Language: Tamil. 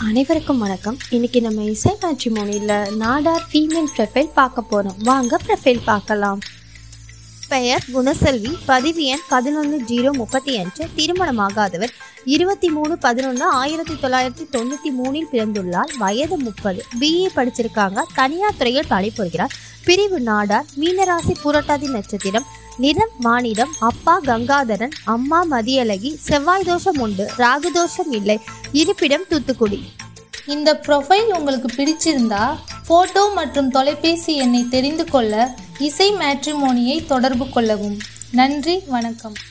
அனைவருக்கும் வணக்கம் இன்னைக்கு நம்ம இசை மேட்ரிமோனியில் நாடார் ஃபீமேல் ப்ரொஃபைல் பார்க்க போகிறோம் வாங்க ப்ரொஃபைல் பார்க்கலாம் பெயர் குணசெல்வி பதிவு எண் பதினொன்று ஜீரோ முப்பத்தி அஞ்சு திருமணமாகாதவர் இருபத்தி மூணு பதினொன்று ஆயிரத்தி தொள்ளாயிரத்தி தொண்ணூற்றி மூணில் பிறந்துள்ளார் வயது முப்பது பிஏ படிச்சிருக்காங்க தனியார் துறையில் பணிபுரிகிறார் பிரிவு நாடார் மீனராசி புரட்டாதி நட்சத்திரம் நிறம் மானிடம் அப்பா கங்காதரன் அம்மா மதியழகி செவ்வாய் தோஷம் உண்டு ராகு தோஷம் இல்லை இருப்பிடம் தூத்துக்குடி இந்த ப்ரொஃபைல் உங்களுக்கு பிடிச்சிருந்தா ஃபோட்டோ மற்றும் தொலைபேசி எண்ணை தெரிந்து கொள்ள இசை மேட்ரிமோனியை தொடர்பு கொள்ளவும் நன்றி வணக்கம்